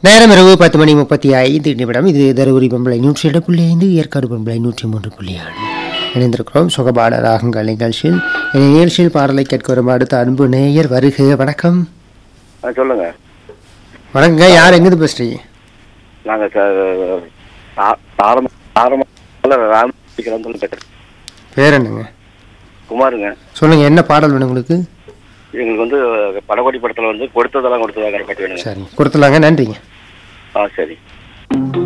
நேரம் இரவு பத்து மணி முப்பத்தி ஐந்து நிமிடம் இது தருமபுரி பம்பளை நூற்றி இரண்டு புள்ளி ஐந்து ஏற்காடு பம்பளை நூற்றி மூன்று புள்ளி ஆறு இணைந்திருக்கிறோம் சுகபாட ராகங்கள் நிகழ்ச்சியில் இந்த நிகழ்ச்சியில் பாடலை கேட்க வரும் அடுத்த அன்பு நேயர் வருக வணக்கம் ஆ சொல்லுங்க வணக்கங்க யார் எங்கிருந்து பேசுறீங்க நாங்கள் ஆரம்ப ராமகிராமத்தில் பேசுகிறேன் பேர் என்னங்க குமாருங்க சொல்லுங்க என்ன பாடல் வேணும் உங்களுக்கு எங்களுக்கு வந்து படகோடி படத்தில் வந்து கொடுத்ததெல்லாம் கொடுத்ததாங்கிற பாட்டு வேணுங்க சரி கொடுத்துலாங்க நன்றிங்க ஆ சரி